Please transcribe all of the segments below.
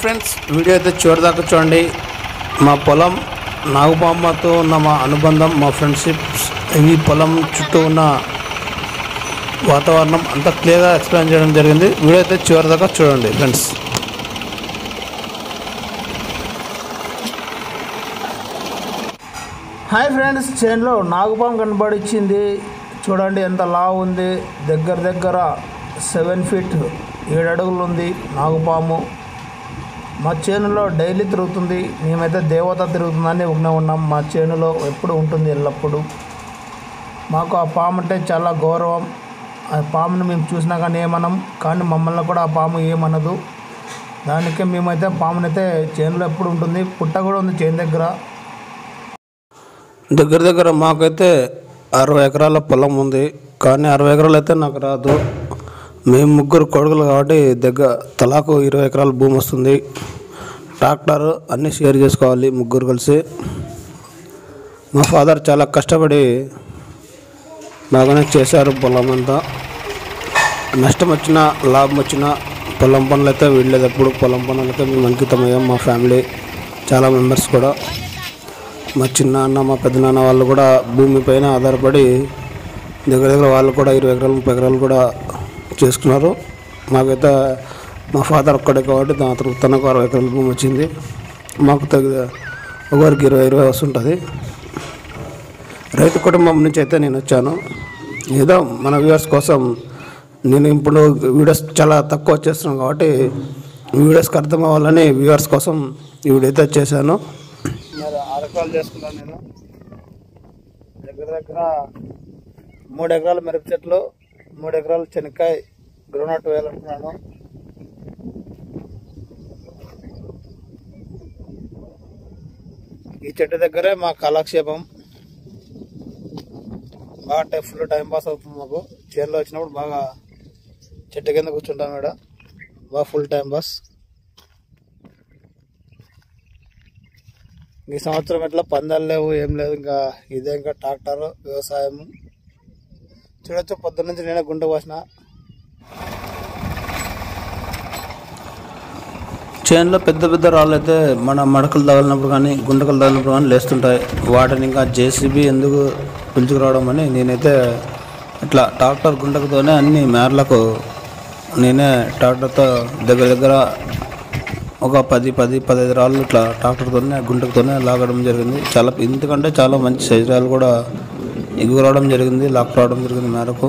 friends video అయితే చివరిదాకా చూడండి మా పొలం నాగుపామ్మతో ఉన్న మా అనుబంధం మా ఫ్రెండ్షిప్స్ ఈ పొలం చుట్టూ ఉన్న వాతావరణం అంతా క్లియర్గా ఎక్స్ప్లెయిన్ చేయడం జరిగింది వీడియో అయితే చివరిదాకా చూడండి ఫ్రెండ్స్ హాయ్ ఫ్రెండ్స్ చేనులో నాగుపాము కనబడిచ్చింది చూడండి ఎంత లావు ఉంది దగ్గర దగ్గర సెవెన్ ఫీట్ ఏడు అడుగులు ఉంది నాగుపాము మా చేనులో డైలీ తిరుగుతుంది మేమైతే దేవత తిరుగుతుందని ఊరినే ఉన్నాం మా చేనులో ఎప్పుడు ఉంటుంది ఎల్లప్పుడూ మాకు ఆ పాము అంటే చాలా గౌరవం ఆ పాముని మేము చూసినా కానీ ఏమనం కానీ మమ్మల్ని కూడా ఆ పాము ఏమనదు దానికే మేమైతే పామునైతే చేనులో ఎప్పుడు ఉంటుంది పుట్ట కూడా ఉంది చేను దగ్గర దగ్గర దగ్గర మాకైతే అరవై ఎకరాల పొలం ఉంది కానీ అరవై ఎకరాలు అయితే నాకు రాదు మేము ముగ్గురు కొడుకులు కాబట్టి దగ్గర తలాకు ఇరవై ఎకరాల భూమి వస్తుంది ట్రాక్టర్ అన్నీ షేర్ చేసుకోవాలి ముగ్గురు కలిసి మా ఫాదర్ చాలా కష్టపడి బాగానే చేశారు పొలం అంతా నష్టం వచ్చినా లాభం వచ్చినా పొలం పనులు అయితే వెళ్ళలేదు ఎప్పుడు పొలం పనులైతే మేము అంకితమయ్యాం మా ఫ్యామిలీ చాలా మెంబర్స్ కూడా మా చిన్న అన్న మా పెద్దనాన్న వాళ్ళు కూడా భూమి పైన ఆధారపడి దగ్గర దగ్గర వాళ్ళు కూడా ఇరవై ఎకరాలు ముప్పై ఎకరాలు కూడా చేసుకున్నారు మాకైతే మా ఫాదర్ ఒక్కడే కాబట్టి దాని తనకు అరవై ఎకరాల భూమి వచ్చింది మాకు తగ్గ ఒకరికి ఇరవై ఇరవై వస్తుంటుంది రైతు కుటుంబం నుంచి అయితే నేను వచ్చాను ఏదో మన వ్యూవర్స్ కోసం నేను ఇప్పుడు వీడియోస్ చాలా తక్కువ చేస్తున్నాను కాబట్టి వీడియోస్కి అర్థం అవ్వాలని వ్యూవర్స్ కోసం ఈ వీడియో అయితే చేశాను మరి ఆరు ఎకరాలు చేసుకున్నాను నేను దగ్గర దగ్గర మూడు ఎకరాల మిరప చెట్లు మూడు ఎకరాల శనక్కాయ గ్రౌండ్ వేయాలనుకున్నాను ఈ చెట్టు దగ్గరే మా కాలక్షేపం బాగా టై ఫుల్ టైం పాస్ అవుతుంది మాకు చేనులో వచ్చినప్పుడు బాగా చెట్టు కింద కూర్చుంటాం ఇక్కడ బాగా ఫుల్ టైం పాస్ ఈ సంవత్సరం ఎట్లా పందాలు లేవు ఏం లేదు ఇంకా ఇదే ఇంకా ట్రాక్టర్ వ్యవసాయం చూడొచ్చు పొద్దున్న నుంచి నేనే గుంట పోసిన చేనులో పెద్ద పెద్ద రాళ్ళు అయితే మన మడకలు తగిలినప్పుడు కానీ గుంటకలు తగిలినప్పుడు కానీ లేస్తుంటాయి వాటిని ఇంకా జేసీబీ ఎందుకు పిలుచుకురావడం అని నేనైతే ఇట్లా ట్రాక్టర్ గుంటకతోనే అన్ని మేరలకు నేనే ట్రాక్టర్తో దగ్గర దగ్గర ఒక పది పది పదహైదు రాళ్ళు ఇట్లా ట్రాక్టర్తోనే గుంటకతోనే లాగడం జరిగింది చాలా ఎందుకంటే చాలా మంచి సైజు రాళ్ళు కూడా ఎగువ రావడం జరిగింది లాక్ రావడం జరిగింది మేరకు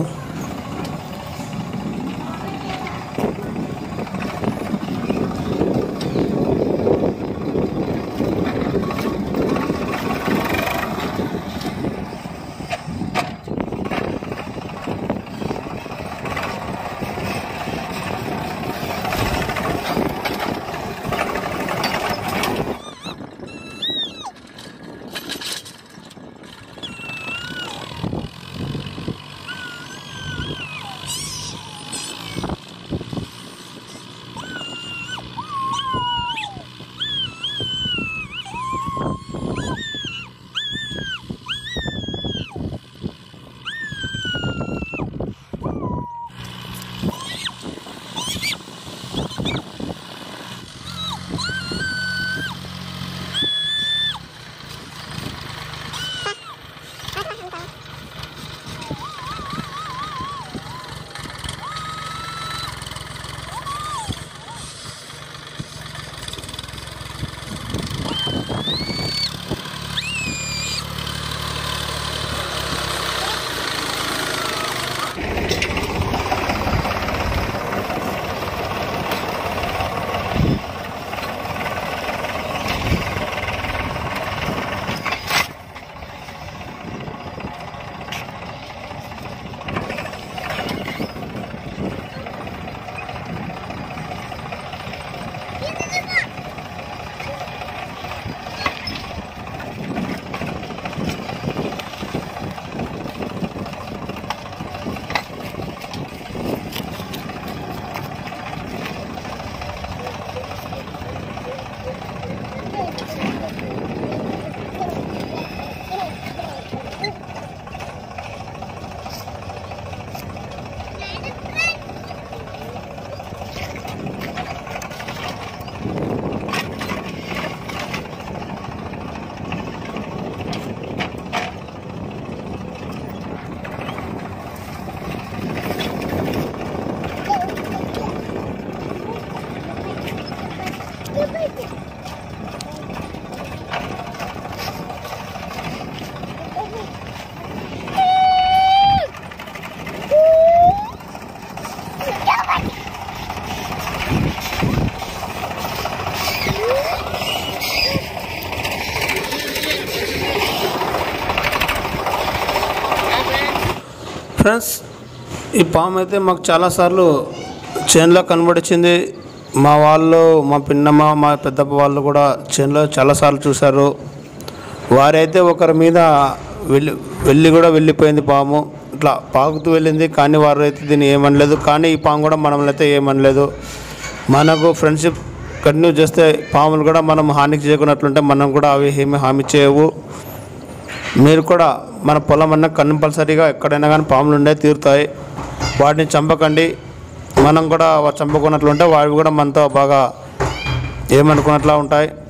ఫ్రెండ్స్ ఈ పాము అయితే మాకు చాలాసార్లు చేనులో కనబడిచింది మా వాళ్ళు మా పిన్నమ్మ మా పెద్దప్ప వాళ్ళు కూడా చేనులో చాలాసార్లు చూశారు వారైతే ఒకరి మీద వెళ్ళి వెళ్ళి కూడా వెళ్ళిపోయింది పాము ఇట్లా పాకుతూ వెళ్ళింది కానీ వారు అయితే దీన్ని ఏమనలేదు కానీ ఈ పాము కూడా మనల్ని అయితే ఏమనలేదు మనకు ఫ్రెండ్షిప్ కంటిన్యూ చేస్తే పాములు కూడా మనం హానికి చేయకున్నట్లుంటే మనం కూడా అవి ఏమి హామీ చేయవు మీరు కూడా మన పొలం అన్న కంపల్సరీగా ఎక్కడైనా కానీ పాములు ఉండే తీరుతాయి వాటిని చంపకండి మనం కూడా వా- చంపుకున్నట్లుంటే వావి కూడా మనతో బాగా ఏమనుకున్నట్లా ఉంటాయి